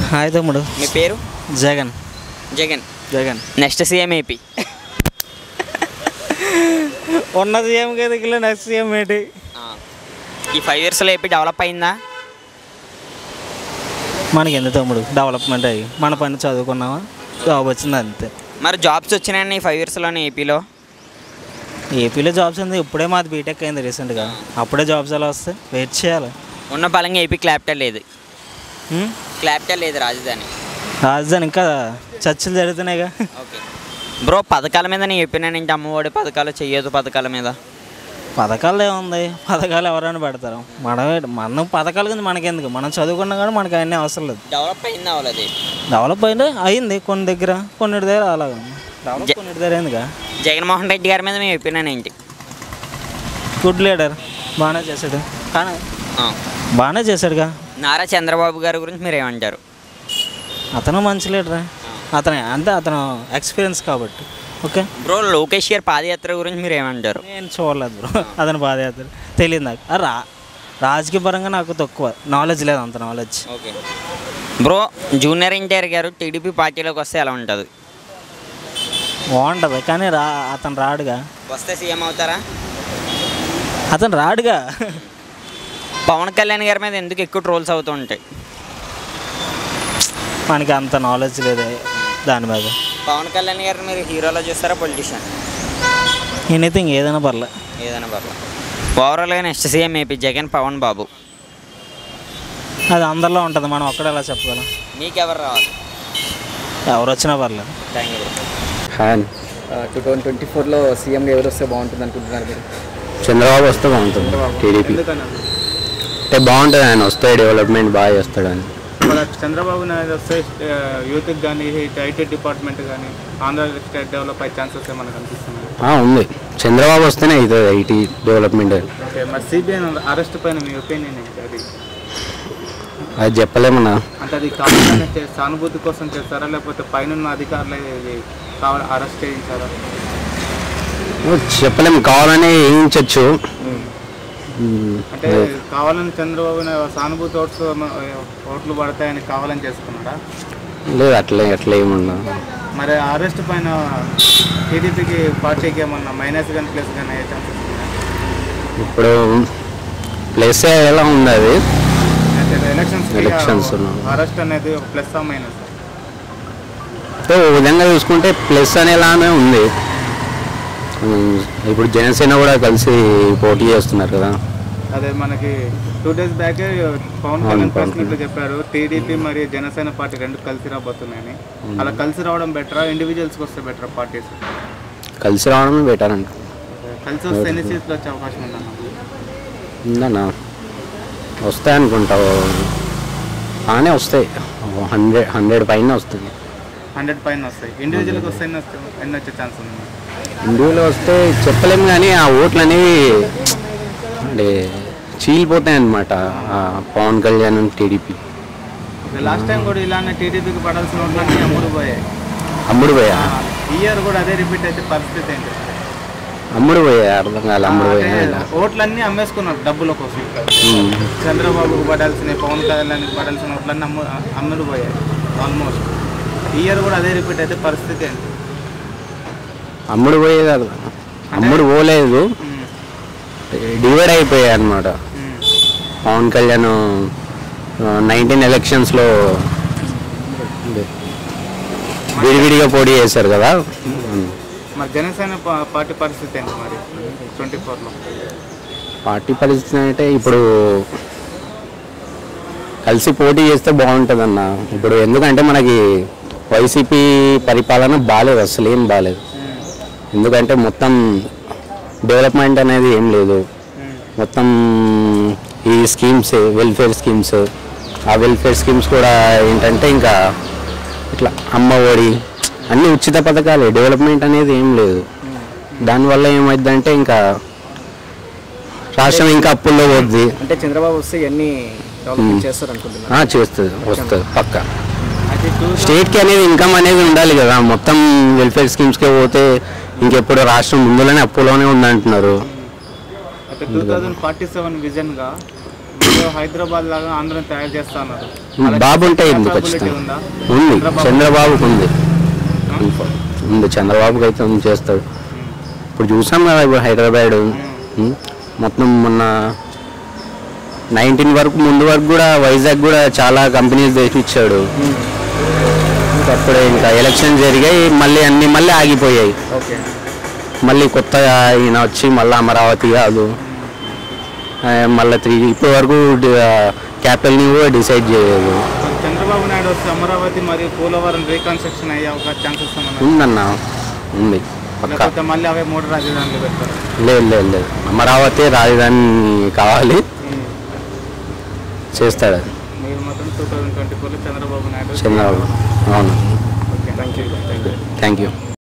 Hi తమ్ముడు మీ పేరు Jagan Jagan Jagan next CM AP ఉన్న సీఎం కదా నెక్స్ట్ సీఎం ఏంటి ఈ ఫైవ్ ఇయర్స్లో ఏపీ డెవలప్ అయిందా మనకి ఎందుకు తమ్ముడు డెవలప్మెంట్ అయ్యి మన పని చదువుకున్నామా జాబ్ వచ్చింది అంతే మరి జాబ్స్ వచ్చినాయండి ఈ ఫైవ్ ఇయర్స్లోనే ఏపీలో ఏపీలో జాబ్స్ ఉంది ఇప్పుడే మాది బీటెక్ అయింది రీసెంట్గా అప్పుడే జాబ్స్ ఎలా వస్తాయి వెయిట్ చేయాలి ఉన్న బలంగా ఏపీ క్లాపిటల్ లేదు హ్మ్? క్లాపిటల్ లేదు రాజధాని రాజధాని ఇంకా చర్చలు జరుగుతున్నాయిగా ఓకే బ్రో పథకాల మీద నీ ఒపీనియన్ ఏంటి అమ్మఒడి పథకాలు చెయ్యదు పథకాల మీద పథకాలు ఏముంది పథకాలు ఎవరైనా పెడతారు మనమే మనం పథకాల కింద మనకెందుకు మనం చదువుకున్నా కానీ మనకి అవన్నీ అవసరం లేదు డెవలప్ అయిందా అవ్వలేదు డెవలప్ అయితే అయింది కొన్ని దగ్గర కొన్నిటి దగ్గర అలాగా డెవలప్ జ- కొన్నిటి దగ్గర ఎందుగా జగన్మోహన్ రెడ్డి గారి మీద మీ ఒపీనియన్ ఏంటి గుడ్ లీడర్ బాగానే చేశాడు కానీ ఆ. బాగానే చేశాడుగా నారా చంద్రబాబు గారి గురించి మీరు ఏమంటారు అతను మంచి లీడరే అతనే అంటే అతను ఎక్స్పీరియన్స్ కాబట్టి ఓకే బ్రో లోకేష్ గారి పాదయాత్ర గురించి మీరు ఏమంటారు నేను చూడలేదు బ్రో అతను పాదయాత్ర తెలియదు నాకు ఆ రా రాజకీయ పరంగా నాకు తక్కువ నాలెడ్జ్ లేదు అంత knowledge okay bro junior NTR garu TDP పార్టీలోకి వస్తే ఎలా ఉంటుంది బాగుంటుంది కానీ రా అతను రాడుగా వస్తే సీఎం అవుతారా అతను రాడుగా పవన్ కళ్యాణ్ గారి మీద ఎందుకు ఎక్కువ ట్రోల్స్ అవుతూ ఉంటాయి మనకి అంత నాలెడ్జ్ లేదు దాని మీద పవన్ కళ్యాణ్ గారిని మీరు హీరోలో చూస్తారా పొలిటీషియన్ ఎనీథింగ్ ఏదైనా పర్లే ఏదైనా పర్లేదు ఓవరాల్గా next CM AP Jagan Pawan Babu అది అందరిలో ఉంటుంది మనం ఒక్కడే ఎలా చెప్పగలం మీకెవరు రావాలి ఎవరు వచ్చినా పర్లేదు thank you hi two thousand twenty ఫోర్లో సీఎంగా ఎవరు వస్తే బాగుంటుంది అనుకుంటున్నారు మీరు చంద్రబాబు వస్తే బాగుంటుంది టీడీపీ అంటే బాగుంటుంది ఆయన వస్తే డెవలప్మెంట్ బాగా చేస్తాడని మన చంద్రబాబు నాయుడు వస్తే యూత్కి కానీ ఐటీ డిపార్ట్మెంట్ కానీ ఆంధ్ర స్టేట్ డెవలప్ అయ్యే ఛాన్సెస్ ఏమైనా కనిపిస్తున్నాయి ఆ, ఉంది చంద్రబాబు వస్తేనే అవుతుంది ఐటీ డెవలప్మెంట్ ఓకే మరి సిబిఐ అరెస్ట్ పైన మీ ఒపీనియన్ ఏంటి అది అది చెప్పలేమన్నా అంటే అది కావాలనే చే- సానుభూతి కోసం చేస్తారా లేకపోతే పైన అధికారులే ఇది కావాలి అరెస్ట్ చేయించారా చెప్పలేము కావాలని వేయించవచ్చు అంటే కావాలని చంద్రబాబు నాయుడు సానుభూతి ఓట్స్ ఓట్లు పడతాయని కావాలని చేసుకున్నాడా లేదు అట్లే అట్లా ఏముండదు మరి అరెస్ట్ పైన టీడీపీకి పార్టీకి ఏమన్నా మైనస్ కానీ ప్లస్ కానీ అయ్యే ఛాన్సెస్ ఉన్నాయా ఇప్పుడు ప్లేస్ ఎలా ఉంది అది ఎలక్షన్స్ Elections ఉన్నాయి. అరెస్ట్ అనేది ఒక ప్లస్ ఆ మైనస్ అంటే ఓ విధంగా చూసుకుంటే ప్లస్ అనేలానే ఉంది ఉమ్, ఇప్పుడు జనసేన కూడా కలిసి పోటీ చేస్తున్నారు కదా అదే మనకి టూ డేస్ బ్యాక్ పవన్ అవును, కళ్యాణ్ పవన్ ప్రెస్ మీట్లో చెప్పారు టీడీపీ మరియు జనసేన పార్టీ రెండు కలిసి రాబోతున్నాయని అలా కలిసి రావడం బెటరా ఇండివిజువల్స్కి వస్తే బెటరా పార్టీస్ కలిసి రావడమే బెటర్ అంట కలిసి వస్తే ఎన్ని సీట్లు వచ్చే అవకాశం ఉందన్న ఉందన్నా వస్తాయి అనుకుంటావు బాగానే వస్తాయి హండ్రెడ్ హండ్రెడ్ పైన వస్తుంది హండ్రెడ్ పైన వస్తాయి ఇండివిజువల్కి వస్తే ఎన్ని వస్తాయి ఎన్ని వచ్చే ఛాన్స్ ఉంది ఇండియాలో వస్తే చెప్పలేము కానీ ఆ ఓట్లు అనేవి అంటే చీలిపోతాయి అనమాట Pawan Kalyan TDP last time కూడా ఇలానే టీడీపీకి పడాల్సిన ఓట్లన్నీ అమ్ముడు పోయాయి అమ్ముడు పోయా ఈ ఇయర్ కూడా అదే రిపీట్ అయితే పరిస్థితి ఏంటి అమ్ముడు పోయా అర్థం కాదు అమ్ముడు పోయా అంటే ఓట్లన్నీ అమ్మేసుకున్నారు డబ్బుల కోసం ఉమ్. చంద్రబాబుకు పడాల్సిన పవన్ కళ్యాణ్కి పడాల్సిన ఓట్లన్నీ అమ్ము అమ్ముడు పోయాయి ఆల్మోస్ట్ ఈ ఇయర్ కూడా అదే రిపీట్ అయితే పరిస్థితి ఏంటి అమ్ముడు పోయేది అర్థం అమ్ముడు పోలేదు ఉమ్, డివైడ్ అయిపోయాయి అనమాట ఉమ్. పవన్ కళ్యాణ్ నైన్టీన్ ఎలక్షన్స్లో విడివిడిగా పోటీ చేశారు కదా ఉమ్. మరి జనసేన పా- పార్టీ పరిస్థితి ఏంటి మరి ట్వంటీ ఫోర్లో పార్టీ పరిస్థితి అంటే ఇప్పుడు కలిసి పోటీ చేస్తే బాగుంటుంది అన్న ఇప్పుడు ఎందుకంటే మనకి వైసీపీ పరిపాలన బాగాలేదు అసలు ఏం బాగాలేదు ఎందుకంటే మొత్తం డెవలప్మెంట్ అనేది ఏం లేదు మొత్తం ఈ స్కీమ్స్ వెల్ఫేర్ స్కీమ్స్ ఆ వెల్ఫేర్ స్కీమ్స్ కూడా ఏంటంటే ఇంకా ఇట్లా అమ్మ ఒడి అన్ని ఉచిత పథకాలే డెవలప్మెంట్ అనేది ఏం లేదు దానివల్ల ఏమైందంటే ఇంకా రాష్ట్రం ఇంకా అప్పుల్లో పోద్ది అంటే చంద్రబాబు వస్తే ఇవన్నీ డెవలప్మెంట్ చేస్తారు అనుకుంటున్నారు ఆ, చేస్తుంది వస్తుంది పక్క అయితే టూ స్టేట్కి అనేది ఇన్కమ్ అనేది ఉండాలి కదా మొత్తం వెల్ఫేర్ స్కీమ్స్కే పోతే ఇంకెప్పుడు రాష్ట్రం ముందులోనే అప్పులోనే ఉందంటున్నారు అయితే టూ థౌజండ్ ఫార్టీ సెవెన్ విజన్గా మీరు హైదరాబాద్ లాగా ఆంధ్రని తయారు చేస్తా అన్నారు ఉమ్, బాబు ఉంటే ఎందుకు Capability ఖచ్చితంగా ఉందా? ఉంది చంద్రబాబు- చంద్రబాబుకు ఉంది ఉంది చంద్రబాబుకి అయితే ఉంది చేస్తాడు ఇప్పుడు చూసాం కదా ఇప్పుడు హైదరాబాద్ ఉమ్, మొత్తం మొన్న నైన్టీన్ వరకు ముందు వరకు కూడా వైజాగ్ కూడా చాలా కంపెనీస్ తెచ్చిచ్చాడు ఇంకా అప్పుడే ఇంకా ఎలక్షన్ జరిగాయి మళ్ళీ అన్ని మళ్ళీ ఆగిపోయాయి ఓకే మళ్ళీ కొత్తగా ఈయన వచ్చి మళ్ళీ అమరావతి కాదు ఆ, మళ్ళీ త్రీ ఇప్పటి వరకు క్యాపిటల్ని కూడా డిసైడ్ చేయలేదు చంద్రబాబు నాయుడు వస్తే అమరావతి మరియు పోలవరం రీకన్స్ట్రక్షన్ అయ్యే ఒక ఛాన్సెస్ ఏమన్నా ఉందన్న ఉంది పక్కా లేకపోతే మళ్ళీ అవే మూడు రాజధానులు పెడతారు లేదు లేదు లేదు అమరావతి రాజధాని కావాలి చేస్తాడు అది మీరు మాత్రం టూ థౌజండ్ ట్వంటీ ఫోర్లో చంద్రబాబు నాయుడు చంద్రబాబు అవును okay thank you thank you